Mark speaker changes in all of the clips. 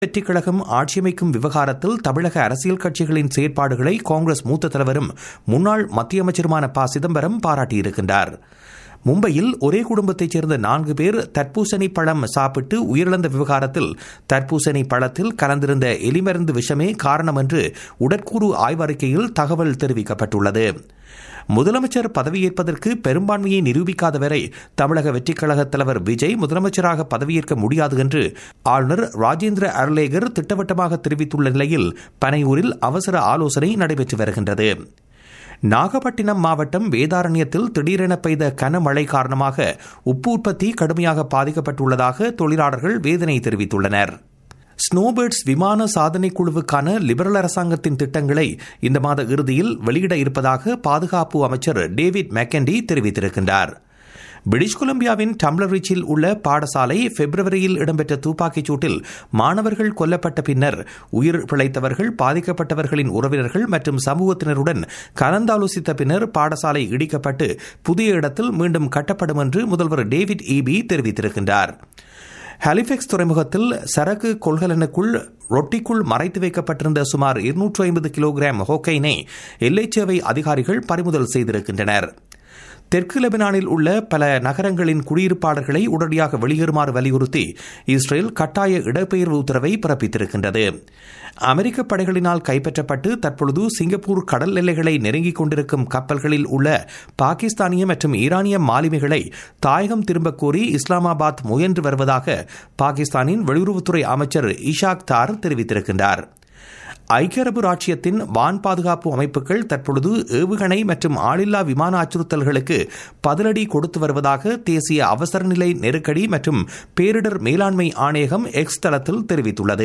Speaker 1: வெற்றிக் கழகம் ஆட்சியமைக்கும் விவகாரத்தில் தமிழக அரசியல் கட்சிகளின் செயற்பாடுகளை காங்கிரஸ் மூத்த தலைவரும் முன்னாள் மத்திய அமைச்சருமான ப சிதம்பரம் பாராட்டியிருக்கின்றார் மும்பையில் ஒரே குடும்பத்தைச் சேர்ந்த நான்கு பேர் தர்பூசணி பழம் சாப்பிட்டு உயிரிழந்த விவகாரத்தில் தர்பூசணி பழத்தில் கலந்திருந்த எலிமருந்து விஷமே காரணம் என்று உடற்கூறு ஆய்வறிக்கையில் தகவல் தெரிவிக்கப்பட்டுள்ளது முதலமைச்சர் பதவியேற்பதற்கு பெரும்பான்மையை நிரூபிக்காத வரை தமிழக வெற்றிக் கழக தலைவர் விஜய் முதலமைச்சராக பதவியேற்க முடியாது என்று ஆளுநர் ராஜேந்திர அர்லேகர் திட்டவட்டமாக தெரிவித்துள்ள நிலையில் பனையூரில் அவசர ஆலோசனை நடைபெற்று வருகின்றது நாகப்பட்டினம் மாவட்டம் வேதாரண்யத்தில் திடீரென பெய்த கனமழை காரணமாக உப்பு உற்பத்தி கடுமையாக பாதிக்கப்பட்டுள்ளதாக தொழிலாளர்கள் வேதனை தெரிவித்துள்ளனர் ஸ்னோபேர்ட்ஸ் விமான சாதனை குழுவுக்கான லிபரல் அரசாங்கத்தின் திட்டங்களை இந்த மாத இறுதியில் வெளியிட இருப்பதாக பாதுகாப்பு அமைச்சர் டேவிட் மெக்கண்டி தெரிவித்திருக்கின்றார் பிரிட்டிஷ் கொலம்பியாவின் டம்ளரிச்சில் உள்ள பாடசாலை பிப்ரவரியில் இடம்பெற்ற துப்பாக்கிச் சூட்டில் மாணவர்கள் கொல்லப்பட்ட பின்னர் உயிர் பிழைத்தவர்கள் பாதிக்கப்பட்டவர்களின் உறவினர்கள் மற்றும் சமூகத்தினருடன் கலந்தாலோசித்த பின்னர் பாடசாலை இடிக்கப்பட்டு புதிய இடத்தில் மீண்டும் கட்டப்படும் என்று முதல்வர் டேவிட் ஈபி தெரிவித்திருக்கின்றார் ஹாலிஃபெக்ஸ் துறைமுகத்தில் சரக்கு கொள்கலனுக்குள் ரொட்டிக்குள் மறைத்து வைக்கப்பட்டிருந்த சுமார் இருநூற்று ஐம்பது கிலோகிராம் ஹோக்கைனை எல்லைச்சேவை அதிகாரிகள் பறிமுதல் செய்திருக்கின்றனர் தெற்கு லெபனானில் உள்ள பல நகரங்களின் குடியிருப்பாளர்களை உடனடியாக வெளியேறுமாறு வலியுறுத்தி இஸ்ரேல் கட்டாய இடப்பெயர்வு உத்தரவை பிறப்பித்திருக்கின்றது அமெரிக்க படைகளினால் கைப்பற்றப்பட்டு தற்பொழுது சிங்கப்பூர் கடல் எல்லைகளை நெருங்கிக் கொண்டிருக்கும் கப்பல்களில் உள்ள பாகிஸ்தானிய மற்றும் ஈரானிய மாலுமிகளை தாயகம் திரும்பக் கோரி இஸ்லாமாபாத் முயன்று வருவதாக பாகிஸ்தானின் வெளியுறவுத்துறை அமைச்சர் இஷாக் தார் தெரிவித்திருக்கின்றார் ஐக்கிய அரபு ராச்சியத்தின் வான் பாதுகாப்பு அமைப்புகள் தற்பொழுது ஏவுகணை மற்றும் ஆளில்லா விமான அச்சுறுத்தல்களுக்கு பதிலடி கொடுத்து வருவதாக தேசிய அவசரநிலை நெருக்கடி மற்றும் பேரிடர் மேலாண்மை ஆணையகம் எக்ஸ் தளத்தில் தெரிவித்துள்ளது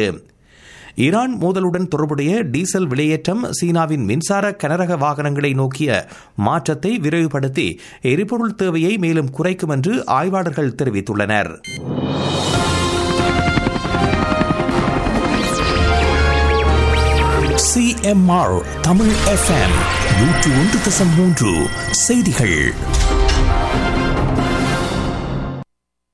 Speaker 1: ஈரான் மோதலுடன் தொடர்புடைய டீசல் விலையேற்றம் சீனாவின் மின்சார கனரக வாகனங்களை நோக்கிய மாற்றத்தை விரைவுபடுத்தி எரிபொருள் தேவையை மேலும் குறைக்கும் என்று ஆய்வாளர்கள் தெரிவித்துள்ளனர்
Speaker 2: சிஎம்ஆர் தமிழ் எஃப்எம் நூற்று ஒன்று தசம் மூன்று செய்திகள்